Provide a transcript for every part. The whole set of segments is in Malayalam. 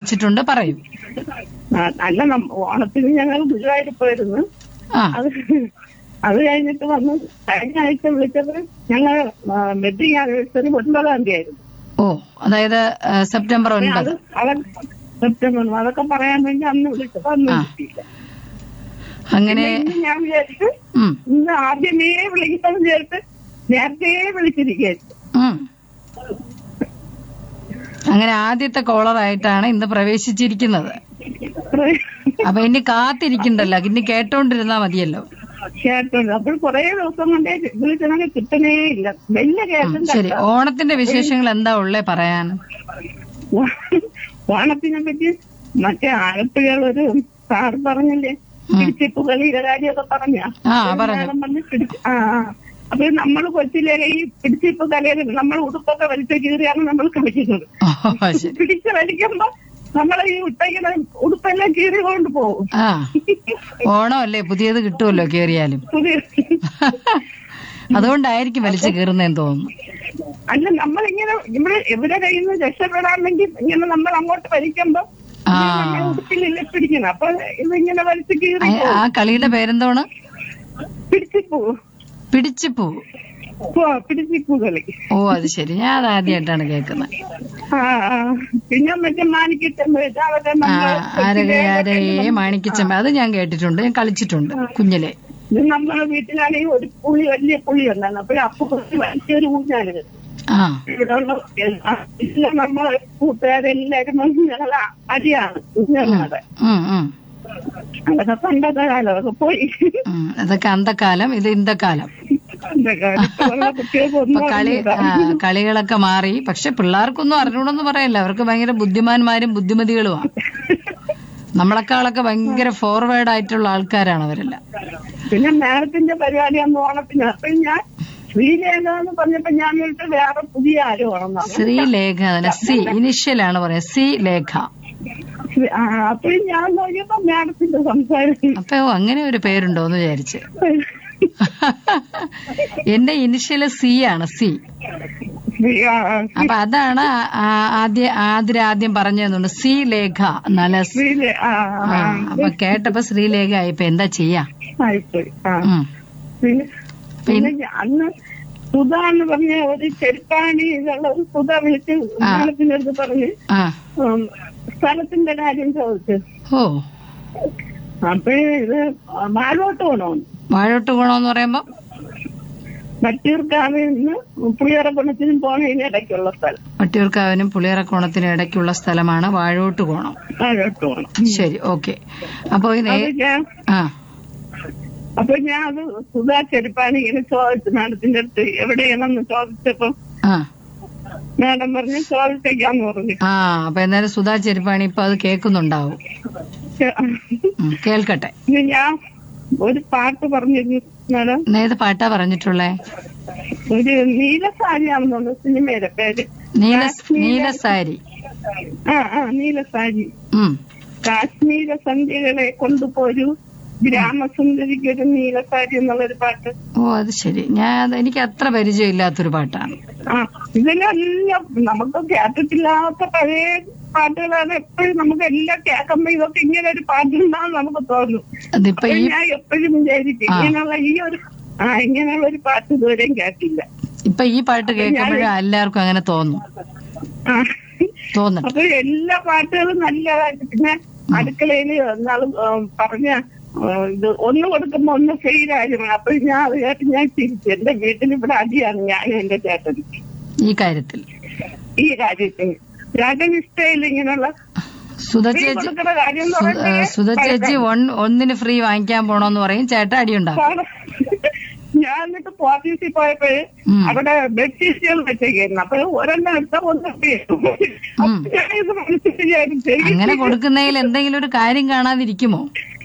വിളിച്ചിട്ടുണ്ട് പറയൂ ആ, അല്ല നം- ഓണത്തിന് ഞങ്ങൾ ഗുരുവായൂർ പോയിരുന്നു ആ അത് അത് കഴിഞ്ഞിട്ട് വന്ന് കഴിഞ്ഞ ആഴ്ച വിളിച്ചത് ഞങ്ങൾ വെഡിങ് ആനിവേഴ്സറി ഒൻപതാം തീയതി ആയിരുന്നു ഓ അതായത് ആ, സെപ്റ്റംബർ അത് ഒൻപത് അവർ സെപ്റ്റംബർ അതൊക്കെ പറയാൻ വേണ്ടി അന്ന് വിളിച്ചത് അന്ന് ആ. കിട്ടിയില്ല അങ്ങനെ പിന്നെ ഇന്ന് ഞാൻ വിചാരിച്ചു ഉം, ഇന്ന് ആദ്യമേ വിളിക്കണം വിചാരിച്ച് നേരത്തെ വിളിച്ചിരിക്കുന്നു ഉം. അങ്ങനെ ആദ്യത്തെ കോളറായിട്ടാണ് ഇന്ന് പ്രവേശിച്ചിരിക്കുന്നത് അപ്പൊ ഇനി കാത്തിരിക്കണ്ടല്ലോ ഇനി കേട്ടോണ്ടിരുന്നാ മതിയല്ലോ കേട്ടുണ്ട് അപ്പോൾ കുറെ ദിവസം കൊണ്ടേ വിളിച്ചണെങ്കിൽ കിട്ടണേ ഇല്ല വലിയ കേസും ശരി ഓണത്തിന്റെ വിശേഷങ്ങൾ എന്താ ഉള്ളേ പറയാൻ ഓണത്തിനെ പറ്റി മറ്റേ ആലപ്പുഴകളൊരു സാർ പറഞ്ഞില്ലേ പിടിച്ചിപ്പ് കളിയുടെ കാര്യമൊക്കെ പറഞ്ഞ ആ പറഞ്ഞു പറഞ്ഞ് പിടിച്ച് ആ ആ. അപ്പൊ നമ്മൾ കൊച്ചിലെ ഈ പിടിച്ചിപ്പ് കലയിൽ നമ്മൾ ഉടുപ്പൊക്കെ വലിച്ചു കീറിയാണ് നമ്മൾ കളിക്കുന്നത് ഓ ശരി പിടിച്ച് വലിക്കുമ്പോ നമ്മൾ ഈ ഉട്ടയ്ക്കുന്ന ഉടുപ്പെല്ലാം കീറി കൊണ്ട് പോകും ആ ഓണമല്ലേ പുതിയത് കിട്ടുമല്ലോ കേറിയാലും പുതിയ അതുകൊണ്ടായിരിക്കും വലിച്ചു കീറുന്നതെന്ന് തോന്നുന്നു അല്ല നമ്മളിങ്ങനെ ഇവിടെ എവിടെ കയ്യിൽ നിന്ന് രക്ഷപ്പെടാൻ വേണ്ടി ഇങ്ങനെ നമ്മൾ അങ്ങോട്ട് വലിക്കുമ്പോ ആ നമ്മൾ ഉടുപ്പിലില്ല പിടിക്കണം അപ്പൊ ഇതിങ്ങനെ വലിച്ചു കീറി ആ- ആ കളിയുടെ പേരെന്തോണ് പിടിച്ചിപ്പൂ പിടിച്ചുപൂ പിടിച്ചിപ്പൂ കളി ഓ അത് ശരി ഞാൻ അത് ആദ്യമായിട്ടാണ് കേൾക്കുന്നത് ആ ആ. പിന്നെ മറ്റേ മാണിക്കച്ചമ്പ് വെച്ച് അവരുടെ ആ നമ്മള് ആരകെ ആരകെ മാണിക്കച്ചമ്മ അത് ഞാൻ കേട്ടിട്ടുണ്ട് ഞാൻ കളിച്ചിട്ടുണ്ട് കുഞ്ഞിലെ ഇത് നമ്മളെ വീട്ടിലാണെങ്കിൽ ഒരു പുളി വലിയ പുളി ഉണ്ടായിരുന്നു അപ്പൊ അപ്പൊ വലിയൊരു ഊഞ്ഞാല് ആ ഇവിടെ ഉള്ള എല്ലാം നമ്മളെ കൂട്ടുകാരെല്ലാരും വന്ന് ഞങ്ങൾ അടിയാണ് ഊഞ്ഞാലാണ് ഉം ഉം അതൊക്കെ പണ്ടത്തെ കാലം അതൊക്കെ പോയി ഉം. അതൊക്കെ അന്തക്കാലം ഇത് ഇന്തക്കാലം അതൊക്കെ ഇപ്പോഴുള്ള കുട്ടികൾക്ക് ഒന്നും ഇപ്പൊ കളി ആ, കളികളൊക്കെ മാറി പക്ഷെ പിള്ളേർക്കൊന്നും അറിഞ്ഞൂടെന്ന് പറയല്ല അവർക്ക് ഭയങ്കര ബുദ്ധിമാന്മാരും ബുദ്ധിമതികളുമാണ് നമ്മളെക്കാളൊക്കെ ഭയങ്കര ഫോർവേഡ് ആയിട്ടുള്ള ആൾക്കാരാണ് അവരെല്ലാം പിന്നെ മാഡത്തിന്റെ പരിപാടി അന്ന് ഓണത്തിന് അപ്പൊ ഞാൻ ശ്രീലേഖ എന്ന് പറഞ്ഞപ്പോ ഞാൻ വിളിച്ച് വേറെ പുതിയ ആരും ഓണമെന്നാണ് ശ്രീലേഖ തന്നെ സി ഇനിഷ്യലാണ് പറയുന്നത് സി ലേഖ അപ്പോഴും ഞാൻ നോക്കിയപ്പോ മാഡത്തിന്റെ സംസാരം അപ്പൊ ഓ, അങ്ങനെ ഒരു പേരുണ്ടോ എന്ന് വിചാരിച്ച് എന്റെ ഇനിഷ്യല് സി ആണ് സി ആ, ആ, അപ്പൊ അതാണ് ആ- ആ- ആദ്യ ആതിര ആദ്യം പറഞ്ഞതുകൊണ്ട് സി ലേഖ നല്ല സ്- ശ്രീലേ ആ ആ, അപ്പൊ കേട്ടപ്പോ ശ്രീലേഖ ആയിപ്പോ എന്താ ചെയ്യാ ആയിപ്പോയി ആ ഉം. പിന്നെ പിന്നെ ഞാൻ അന്ന് സുധ എന്ന് പറഞ്ഞ ഒരു ചെരുപ്പാണി ഇതുള്ള ഒരു സുധ വിളിച്ച് മാഡത്തിന്റെ അടുത്ത് പറഞ്ഞ് ആ ഉം, സ്ഥലത്തിന്റെ കാര്യം ചോദിച്ചു ഓ അപ്പോഴേ ഇത് മാലോട്ട് പോണോന്ന് വാഴോട്ട് ഗുണമെന്ന് പറയുമ്പോ മറ്റൂർക്കാവിൽ നിന്ന് പുളിയറക്കുണത്തിനും പോണതിന് ഇടയ്ക്കുള്ള സ്ഥലം വട്ടിയൂർക്കാവിനും പുളിയറക്കോണത്തിനും ഇടയ്ക്കുള്ള സ്ഥലമാണ് വാഴോട്ട് കോണം മാലോട്ട് പോണം ശരി ഓക്കെ അപ്പൊ ഇത് അപ്പൊ ഞാൻ ആ അപ്പൊ ഞാൻ അത് സുധാ ചെരുപ്പാണ് ഇങ്ങനെ ചോദിച്ചു മാഡത്തിന്റെ അടുത്ത് എവിടെയാണെന്ന് ചോദിച്ചപ്പോ ആ മാഡം പറഞ്ഞു ചോദിച്ചേക്കാന്ന് പറഞ്ഞു ആ അപ്പൊ എന്തായാലും സുധാ ചെരുപ്പാണി ഇപ്പൊ അത് കേൾക്കുന്നുണ്ടാവും ഉം, കേൾക്കട്ടെ പിന്നെ ഞാൻ ഒരു പാട്ട് പറഞ്ഞിരുന്നു മാഡം ഇന്ന് ഏത് പാട്ടാ പറഞ്ഞിട്ടുള്ളേ ഒരു നീല സാരിയാണെന്നുണ്ട് സിനിമയുടെ പേര് നീല നീല സാരി ആ ആ നീല സാരി ഉം കാശ്മീര സന്ധ്യകളെ കൊണ്ടുപോരു ഗ്രാമസുന്ദരിക്ക് ഒരു നീല സാരി എന്നുള്ളൊരു പാട്ട് ഓ അത് ശരി ഞാൻ അത് എനിക്ക് അത്ര പരിചയമില്ലാത്തൊരു പാട്ടാണ് ആ ഇതിലെല്ലാം നമുക്ക് കേട്ടിട്ടില്ലാത്ത പഴയ പാട്ടുകളാണ് എപ്പോഴും നമുക്ക് എല്ലാം കേൾക്കുമ്പോ ഇതൊക്കെ ഇങ്ങനെ ഒരു പാട്ടുണ്ടാവും നമുക്ക് തോന്നും അതിപ്പോ അപ്പൊ ഈ ഞാൻ എപ്പോഴും വിചാരിക്കും ഇങ്ങനെയുള്ള ഈ ഒരു ആ ഇങ്ങനെയുള്ള ഒരു പാട്ട് ഇതുവരെയും കേട്ടില്ല ഇപ്പൊ ഈ പാട്ട് കേൾക്കുമ്പോഴും എല്ലാവർക്കും അങ്ങനെ തോന്നും ആ തോന്നട്ടെ അപ്പൊ എല്ലാ പാട്ടുകളും നല്ലതായിട്ട് പിന്നെ അടുക്കളയില് എന്നാളും പറഞ്ഞ ആ, ഇത് ഒന്ന് കൊടുക്കുമ്പോ ഒന്ന് ഫെയിലായിരുന്നു അപ്പൊ ഞാൻ അത് കേട്ട് ഞാൻ തിരിച്ചു എന്റെ വീട്ടിൽ ഇവിടെ അടിയാണ് ഞാൻ എന്റെ ചേട്ടൻ ഈ കാര്യത്തിൽ ഈ കാര്യത്തിന് ചേട്ടൻ ഇഷ്ടമില്ല ഇങ്ങനെയുള്ള സുധ ഫ്രീ ചേച്ചി കൊടുക്കുന്ന കാര്യം എന്ന് സു- ഏ, പറഞ്ഞാൽ സുധ ചേച്ചി ഒൺ- ഒന്നിന് ഫ്രീ വാങ്ങിക്കാൻ പോണോന്ന് പറയും ചേട്ട അടിയുണ്ടാവും പാട- ഞാൻ എന്നിട്ട് പോലീസിൽ പോയപ്പോഴ് ഉം. അവിടെ ബെഡ്ഷീറ്റുകൾ വെച്ചേക്കായിരുന്നു അപ്പൊ ഒരെണ്ണം എടുത്താ ഒന്ന് free. അപ്പൊ ഞാൻ ഇത് മനസ്സിൽ വിചാരിച്ചു അങ്ങനെ കൊടുക്കുന്നതിൽ എന്തെങ്കിലും ഒരു കാര്യം കാണാതിരിക്കുമോ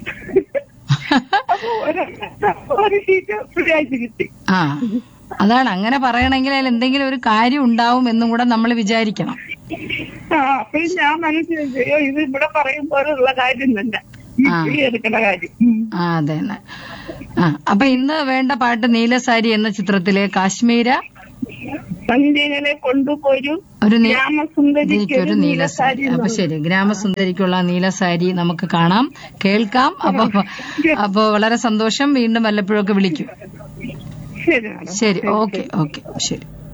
അപ്പൊ ഒരെണ്ണം ഒരു ഷീറ്റ് ഫ്രീ ആയിട്ട് കിട്ടി ആ അതാണ് അങ്ങനെ പറയണമെങ്കിൽ അതിൽ എന്തെങ്കിലും ഒരു കാര്യം ഉണ്ടാവും എന്നും കൂടെ നമ്മൾ വിചാരിക്കണം ആ അപ്പൊ ഞാൻ മനസ്സിൽ വിചാരിച്ചു, അയ്യോ ഇത് ഇവിടെ പറയും പോലുള്ള കാര്യം തന്നെ ഈ ആ. ഫ്രീ എടുക്കുന്ന കാര്യം ഉം. ആ അതെ തന്നെ ആ അപ്പൊ ഇന്ന് വേണ്ട പാട്ട് നീലസാരി എന്ന ചിത്രത്തിലെ കാശ്മീര സന്ധ്യകളെ കൊണ്ടുപോരു ഒരു നീ- ഗ്രാമസുന്ദരിക്ക് ഒരു നീല സാരി അപ്പൊ ശരി ഗ്രാമസുന്ദരിക്കുള്ള നീല സാരി നമുക്ക് കാണാം കേൾക്കാം അപ്പൊ അപ്പൊ വളരെ സന്തോഷം വീണ്ടും വല്ലപ്പോഴൊക്കെ വിളിക്കും ശരി മാഡം ശരി ഓക്കെ ഓക്കെ ശരി